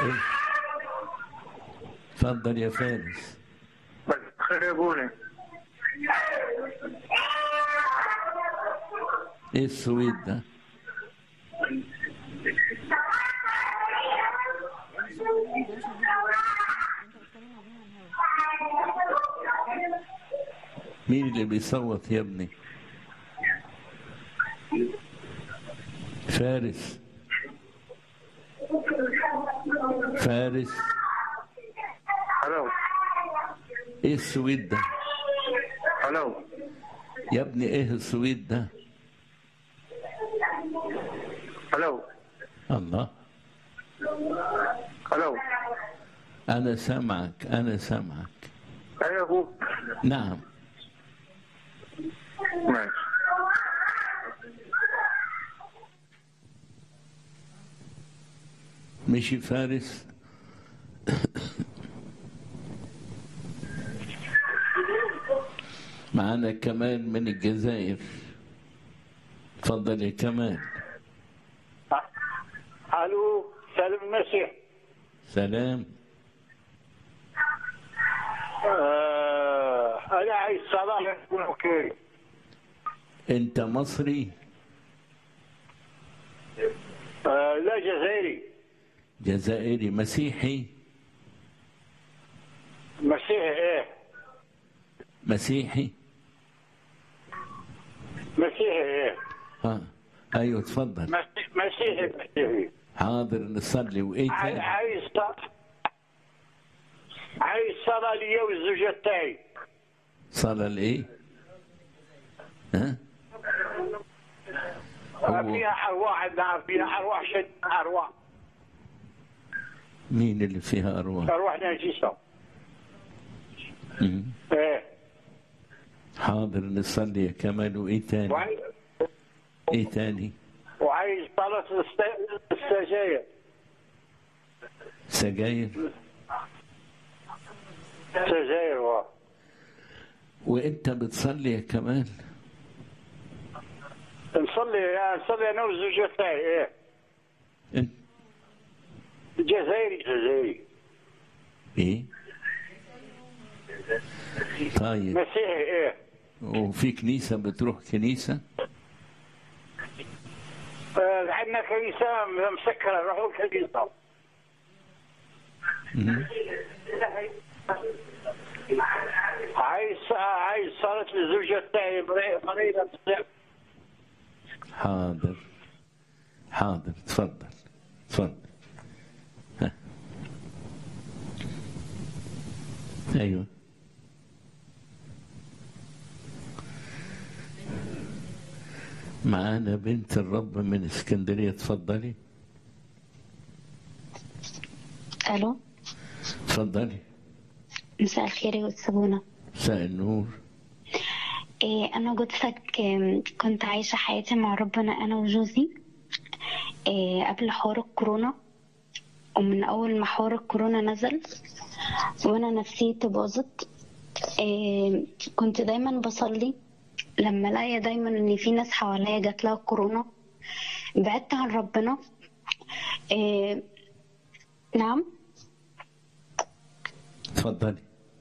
إيه؟ اتفضل يا فارس خير يا ابونا ايه السويد ده مين اللي بيصوت يا ابني فارس فارس الو ايه السويد ده الو يا ابني ايه السويد ده الو الله الو انا سامعك انا سامعك ايوه يا ابو نعم ماشي مشي فارس معانا كمان من الجزائر تفضل يا كمان الو سالم المسيح سلام آه انا عايز صلاه يكون اوكي انت مصري آه لا جزائري جزائري مسيحي مسيحي ايه مسيحي مسيحي ايه ها ايوه تفضل مسيحي مسيحي مسيحي حاضر نصلي وايه عاي- تاني عايز ص- عايز صلاه ليا والزوجه تاعي صلاة لايه ها هو فيها ارواح عندنا فيها ارواح شد ارواح مين اللي فيها ارواح ارواح نجسه مم. ايه حاضر نصلي يا كمال وايه تاني وعايز ايه تاني وعايز صلاه الست- السجاير سجاير سجاير واه. وانت بتصلي يا كمال نصلي نصلي انا والزوجه تاعي ايه انت جزائري جزائري ايه طيب مسيحي ايه وفي كنيسة بتروح كنيسة آه، عندنا كنيسة مسكرة نروحوا الكنيسة مم. عايز عايز صلاة الزوجة تاعي مري- مريضة بزاف. حاضر حاضر تفضل تفضل ها. ايوه معانا بنت الرب من اسكندريه تفضلي الو تفضلي مساء الخير يا سابونا مساء النور إيه انا جوزك إيه كنت عايشه حياتي مع ربنا انا وجوزي إيه قبل حوار الكورونا ومن اول ما حوار الكورونا نزل وانا نفسيتي باظت إيه كنت دايما بصلي لما الاقي دايما ان في ناس حواليا جات لها كورونا بعدت عن ربنا إيه نعم تفضلي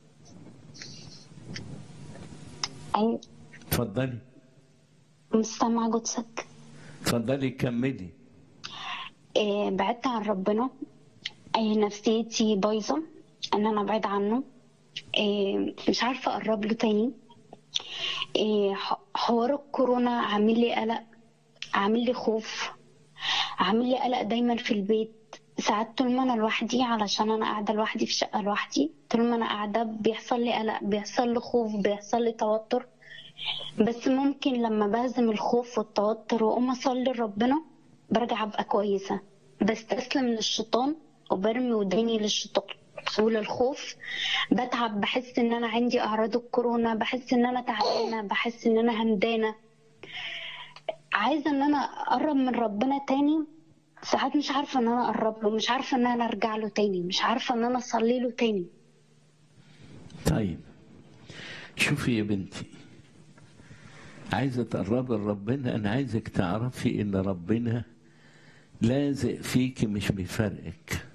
أي تفضلي مستمع جوزك تفضلي كملي إيه بعدت عن ربنا إيه نفسيتي بايظة ان انا ابعد عنه إيه مش عارفة اقرب له تاني إيه ح- حوار الكورونا عامل لي قلق عامل لي خوف عامل لي قلق دايما في البيت ساعات طول ما انا لوحدي علشان انا قاعدة لوحدي في شقة لوحدي طول ما انا قاعدة بيحصل لي قلق بيحصل لي خوف بيحصل لي توتر بس ممكن لما بهزم الخوف والتوتر واقوم اصلي لربنا برجع ابقى كويسه بستسلم للشيطان وبرمي وداني للشيطان وللخوف بتعب بحس ان انا عندي اعراض الكورونا بحس ان انا تعبانه بحس ان انا همدانه عايزه ان انا اقرب من ربنا تاني ساعات مش عارفه ان انا اقرب له مش عارفه ان انا ارجع له تاني مش عارفه ان انا اصلي له تاني طيب شوفي يا بنتي عايزة تقربي لربنا أنا عايزك تعرفي إن ربنا لازق فيكي مش بيفرقك